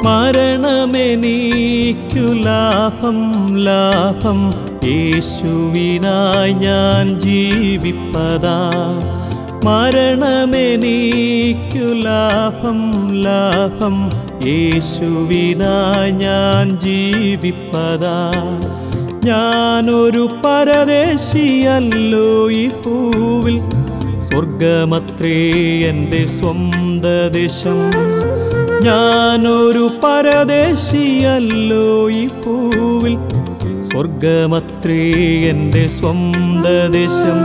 മരണമെനീക്കു ലാഭം ലാഭം യേശുവിനായി ഞാൻ ജീവിപ്പതാ മരണമെനീക്കു ലാഭം ലാഭം യേശുവിനായി ഞാൻ ജീവിപ്പതാ ഞാനൊരു പരദേശിയല്ലോ ഈ പൂവിൽ സ്വർഗമത്രേ എൻ്റെ സ്വന്ത ദേശം ഞാനൊരു പരദേശിയല്ലോ ഈ പൂവിൽ സ്വർഗമത്രേ എൻ്റെ സ്വന്ത ദേശം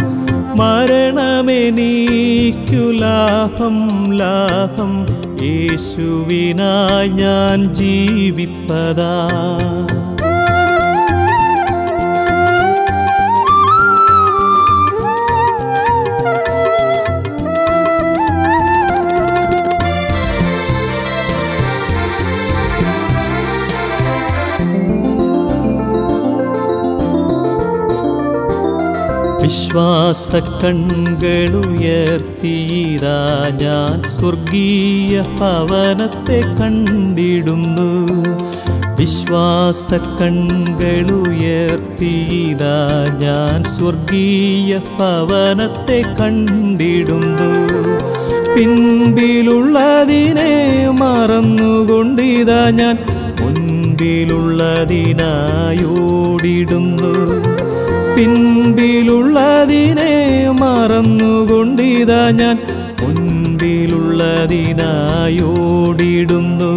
മരണമെനീക്കു ലാഭം ലാഭം യേശുവിനായി ഞാൻ ജീവിപ്പതാ വിശ്വാസ കൺകളുയർത്തിയതാ ഞാൻ സ്വർഗീയ ഭവനത്തെ കണ്ടിടുന്നു വിശ്വാസ കൺകളുയർത്തിയതാ ഞാൻ സ്വർഗീയ ഭവനത്തെ കണ്ടിടുന്നു പിൻപിലുള്ളതിനെ മറന്നുകൊണ്ടിതാ ഞാൻ മുൻപിലുള്ളതിനായോടിടുന്നു പിൻപിലുള്ളതിനെ മറന്നുകൊണ്ടിതാ ഞാൻ മുൻപിലുള്ളതിനായോടിടുന്നു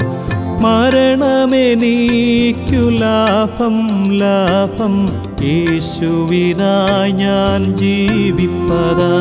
മരണമെനീക്കു ലാഭം ലാഭം യേശുവിനായി ഞാൻ ജീവിപ്പതാ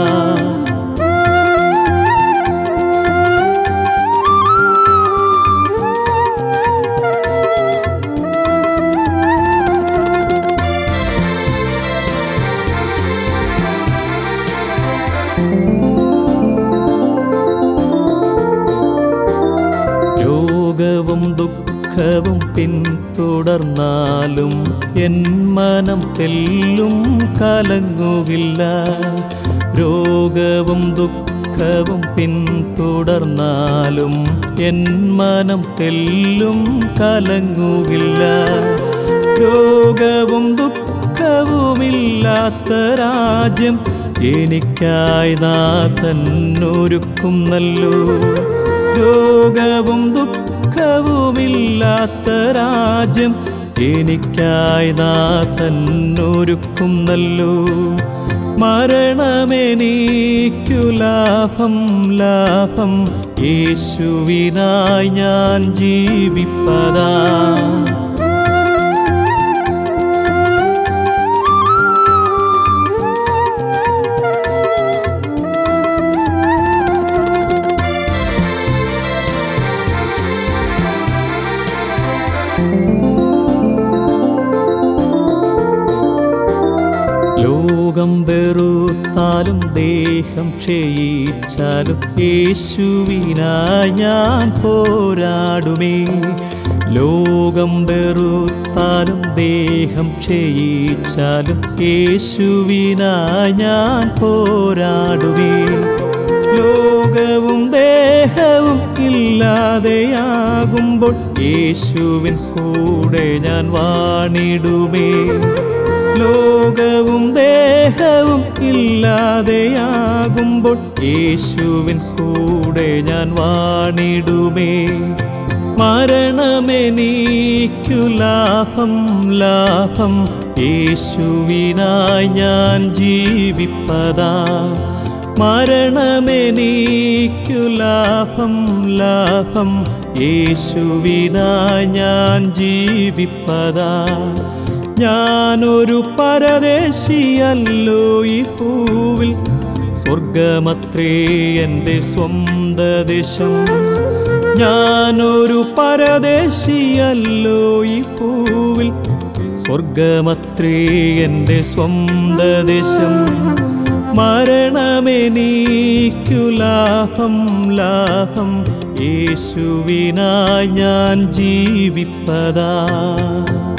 രോഗവും ദുഃഖവും പിന്തുടർന്നാലും എൻ മനം തെല്ലും കലങ്ങുകില്ല രോഗവും ദുഃഖവും പിന്തുടർന്നാലും എൻ മനം തെല്ലും കലങ്ങുകില്ല രോഗവും ദുഃഖവുമില്ലാത്ത രാജ്യം എനിക്കായി നാഥൻ ഒരുക്കുന്നല്ലോ രോഗവും ദുഃഖവുമില്ലാത്ത രാജ്യം എനിക്കായി നാഥൻ ഒരുക്കുന്നല്ലോ മരണമെനീക്കു ലാഭം ലാഭം യേശുവിനായി ഞാൻ ജീവിപ്പതാ ലോകം വെറുത്താലും ദേഹം ക്ഷയിച്ചാലും യേശുവിനായി ഞാൻ പോരാടുമേ ലോകം വെറുത്താലും ദേഹം ക്ഷയിച്ചാലും യേശുവിനായി ഞാൻ പോരാടുമേ ലോകവും ദേഹവും ഇല്ലാതെയാകുമ്പോൾ യേശുവിൻ കൂടെ ഞാൻ വാണിടുമേ ലോകവും ദേഹവും ഇല്ലാതെയാകുമ്പോൾ യേശുവിൻ കൂടെ ഞാൻ വാണിടുമേ മരണമെനീക്കു ലാഭം ലാഭം യേശുവിനായി ഞാൻ ജീവിപ്പതാ മരണമെനീക്കു ലാഭം ലാഭം യേശുവിനായി ഞാൻ ജീവിപ്പതാ ഞാനൊരു പരദേശിയല്ലോ ഈ പൂവിൽ സ്വർഗമത്രേ എൻ്റെ സ്വന്ത ദേശം ഞാനൊരു പരദേശിയല്ലോ ഈ പൂവിൽ സ്വർഗമത്രേ എൻ്റെ സ്വന്ത ദേശം മരണമെനീക്കു ലാഭം ലാഭം യേശുവിനായി ഞാൻ ജീവിപ്പതാ